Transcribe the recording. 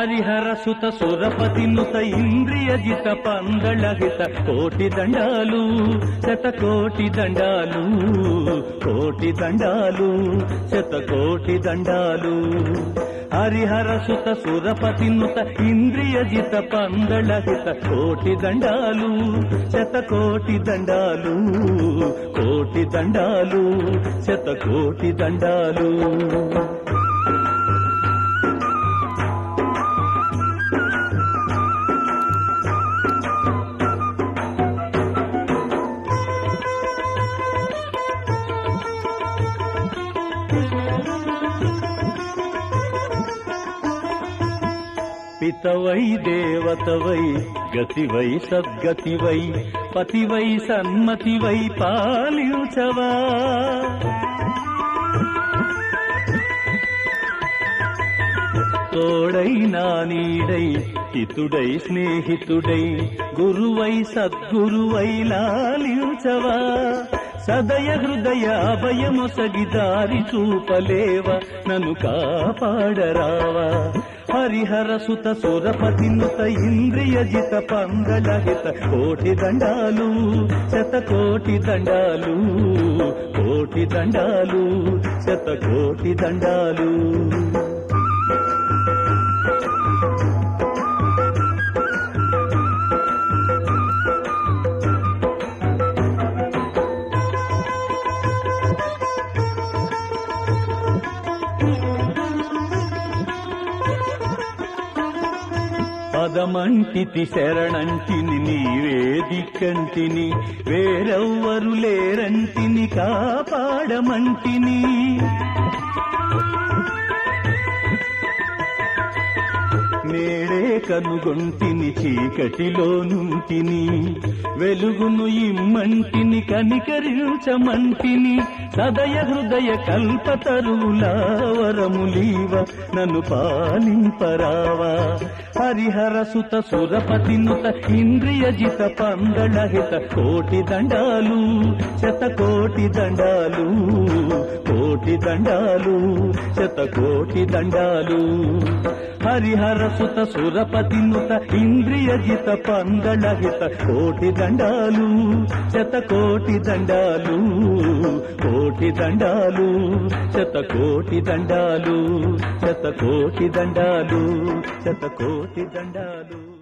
హరిహర సుత సురపతి నుత ఇంద్రియ జిత పందళహిత కోటి దండాలు శత కోటి దండాలు కోటి దండాలు శత కోటి దండాలు హరిహర సుత సురపతి నుత ఇంద్రియ జిత పందళహిత కోటి దండాలు శత కోటి దండాలు కోటి దండాలు శత కోటి దండాలు పితవై దేవతవై గతివై సద్గతివై పతివై సన్మతివై పాలించవా తోడై నా నీడై హితుడై స్నేహితుడై గురువై సద్గురువై లాలించవా సదయ హృదయ అభయమొసగి దారి చూపలేవ నన్ను కాపాడరావా హరిహర సుత సురపతి నుత ఇంద్రియ జిత పంగళహిత కోటి దండాలు శత కోటి దండాలు కోటి దండాలు శత కోటి దండాలు పదమంటితి శరణంటిని నీవే దిక్కంటిని వేరెవ్వరు లేరంటిని కాపాడమంటిని నేడే కనుగొంటిని చీకటిలో నుంటిని వెలుగును ఇమ్మంటిని కనికరించమంటిని సదయ హృదయ కల్పతరువులా వరములీవ నన్ను పాలింపరావా హరిహర సుత సురపతి నుత ఇంద్రియ జిత పందళహిత కోటి దండాలు శత కోటి దండాలు కోటి దండాలు శత కోటి దండాలు హరిహర సుత సురపతి నుత ఇంద్రియ జిత పందళహిత కోటి దండాలు శత కోటి దండాలు కోటి దండాలు శత కోటి దండాలు శత కోటి దండాలు శత కోటి దండాలు